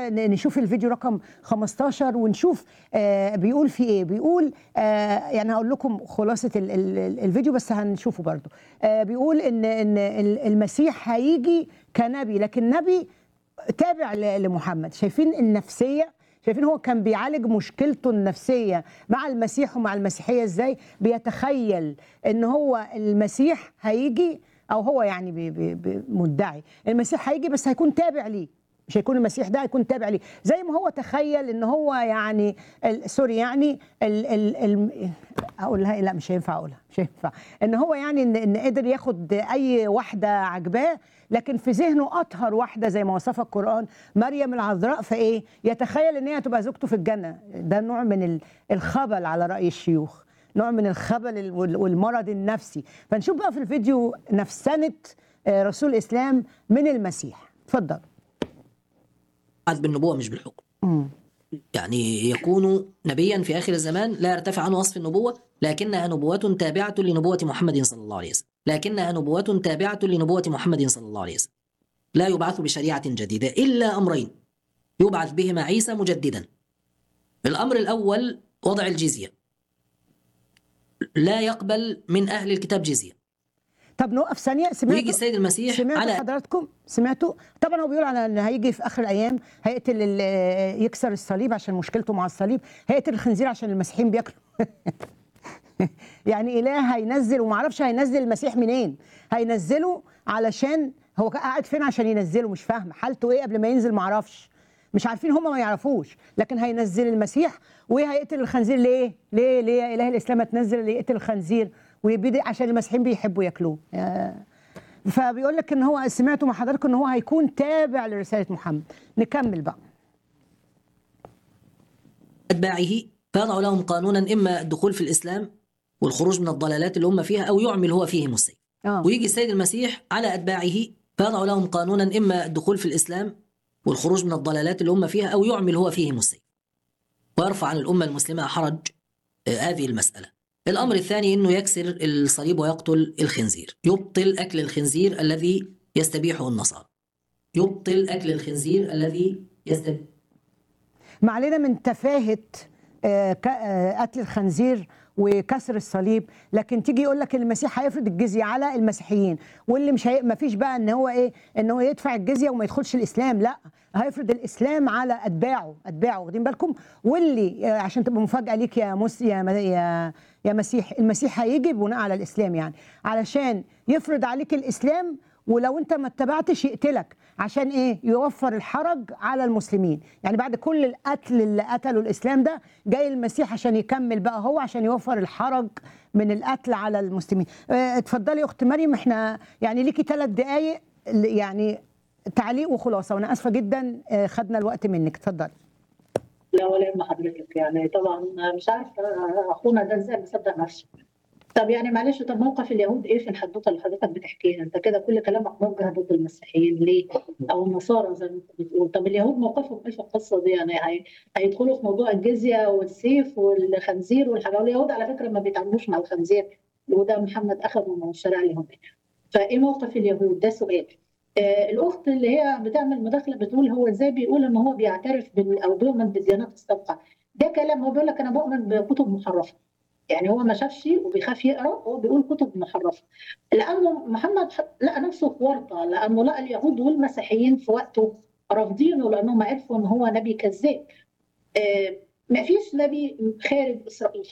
كده ن- نشوف الفيديو رقم 15 ونشوف آه بيقول في ايه بيقول آه يعني هقول لكم خلاصه ال ال ال- الفيديو بس هنشوفه برضو آه بيقول ان ان ال- المسيح هيجي كنبي لكن نبي تابع ل- لمحمد شايفين النفسيه شايفين هو كان بيعالج مشكلته النفسيه مع المسيح ومع المسيحيه ازاي بيتخيل ان هو المسيح هيجي او هو يعني بي بي بي مدعي المسيح هيجي بس هيكون تابع ليه مش هيكون المسيح ده هيكون تابع ليه زي ما هو تخيل ان هو يعني ال- سوري يعني ال ال ال اقولها إيه؟ لا مش هينفع اقولها مش هينفع ان هو يعني ان, إن قدر ياخد اي واحده عجباه لكن في ذهنه اطهر واحده زي ما وصفها القران مريم العذراء فايه يتخيل ان هي تبقى زوجته في الجنه ده نوع من ال- الخبل على راي الشيوخ نوع من الخبل ال- وال- والمرض النفسي فنشوف بقى في الفيديو نفسنه آه، رسول الاسلام من المسيح اتفضل بعد بالنبوة مش بالحكم يعني يكون نبيا في آخر الزمان لا يرتفع عنه وصف النبوة لكنها نبوة تابعة لنبوة محمد صلى الله عليه وسلم لكنها نبوة تابعة لنبوة محمد صلى الله عليه وسلم لا يبعث بشريعة جديدة إلا أمرين يبعث بهما عيسى مجددا الأمر الأول وضع الجزية لا يقبل من أهل الكتاب جزية طب نوقف ثانيه ويجي سمعتوا السيد المسيح سمعتوا على حضراتكم سمعتوا طبعا هو بيقول على ان هيجي في اخر الايام هيقتل ال- يكسر الصليب عشان مشكلته مع الصليب هيقتل الخنزير عشان المسيحيين بياكلوا يعني اله هينزل وما اعرفش هينزل المسيح منين هينزله علشان هو قاعد فين عشان ينزله مش فاهم حالته ايه قبل ما ينزل ما اعرفش مش عارفين هم ما يعرفوش لكن هينزل المسيح وهيقتل الخنزير ليه ليه ليه يا اله الاسلام هتنزل اللي يقتل الخنزير ويبيد عشان المسيحيين بيحبوا ياكلوه يا- فبيقول لك ان هو سمعتوا مع حضراتكم ان هو هيكون تابع لرساله محمد نكمل بقى أتباعه فيضع لهم قانونا إما الدخول في الإسلام والخروج من الضلالات اللي هم فيها أو يعمل هو فيهم السيف اه ويجي السيد المسيح على أتباعه فيضع لهم قانونا إما الدخول في الإسلام والخروج من الضلالات اللي هم فيها أو يعمل هو فيهم السيف ويرفع عن الأمة المسلمة حرج آه، هذه المسألة الأمر الثاني أنه يكسر الصليب ويقتل الخنزير يبطل أكل الخنزير الذي يستبيحه النصارى يبطل أكل الخنزير الذي يستبيح ما علينا من تفاهه آه، ك- آه، قتل الخنزير وكسر الصليب لكن تيجي يقول لك المسيح هيفرض الجزيه على المسيحيين واللي مش هي... ما فيش بقى ان هو ايه ان هو يدفع الجزيه وما يدخلش الاسلام لا هيفرض الاسلام على اتباعه اتباعه واخدين بالكم واللي آه، عشان تبقى مفاجاه ليك يا مس يا م- يا يا مسيح المسيح هيجي بناء على الاسلام يعني علشان يفرض عليك الاسلام ولو انت ما اتبعتش يقتلك عشان ايه يوفر الحرج على المسلمين يعني بعد كل القتل اللي قتله الاسلام ده جاي المسيح عشان يكمل بقى هو عشان يوفر الحرج من القتل على المسلمين اه، اتفضلي يا اخت مريم احنا يعني ليكي ثلاث دقايق يعني تعليق وخلاصه وانا اسفه جدا اه، خدنا الوقت منك اتفضلي لا ولا يهم حضرتك يعني طبعا مش عارف اخونا ده ازاي مصدق نفسه طب يعني معلش طب موقف اليهود ايه في الحدوته اللي حضرتك بتحكيها انت كده كل كلامك موجه ضد المسيحيين ليه او النصارى زي ما انت بتقول طب اليهود موقفهم ايه في القصه دي يعني هي... هيدخلوا في موضوع الجزيه والسيف والخنزير والحاجه واليهود على فكره ما بيتعاملوش مع الخنزير وده محمد اخذه من الشرع لهم فايه موقف اليهود ده سؤال آه، الاخت اللي هي بتعمل مداخله بتقول هو ازاي بيقول ان هو بيعترف بال او بيؤمن بالديانات السابقه ده كلام هو بيقول لك انا بؤمن بكتب محرفه يعني هو ما شافش وبيخاف يقرا هو بيقول كتب محرفه لانه محمد ح- لقى نفسه في ورطه لانه لقى اليهود والمسيحيين في وقته رافضينه لانهم عرفوا ان هو نبي كذاب آه، ما فيش نبي خارج اسرائيل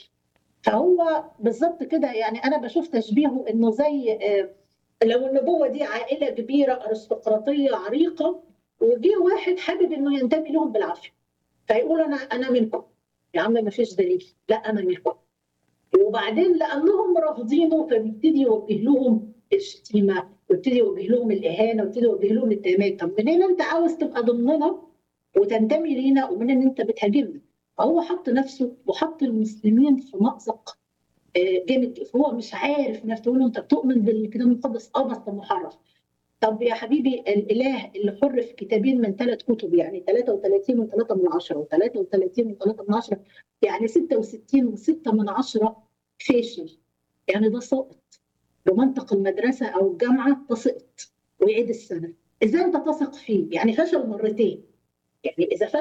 فهو بالظبط كده يعني انا بشوف تشبيهه انه زي آه، لو النبوه دي عائله كبيره ارستقراطيه عريقه وجه واحد حابب انه ينتمي لهم بالعافيه فيقول انا انا منكم يا عم ما فيش دليل لا انا منكم وبعدين لانهم رافضينه فبيبتدي يوجه لهم الشتيمه ويبتدي يوجه لهم الاهانه ويبتدي يوجه لهم الاتهامات طب منين انت عاوز تبقى ضمننا وتنتمي لينا ومنين انت بتهاجمنا فهو حط نفسه وحط المسلمين في مأزق آه، جامد فهو مش عارف نفسه يقول له انت بتؤمن بالكتاب المقدس اه بس ده محرف طب يا حبيبي الاله اللي حر في كتابين من ثلاث كتب يعني 33 و3 من 10 و33 و3 من 10 يعني 66 و6 من 10 فاشل يعني ده ساقط بمنطق المدرسه او الجامعه ده سقط ويعيد السنه ازاي انت تثق فيه يعني فشل مرتين يعني اذا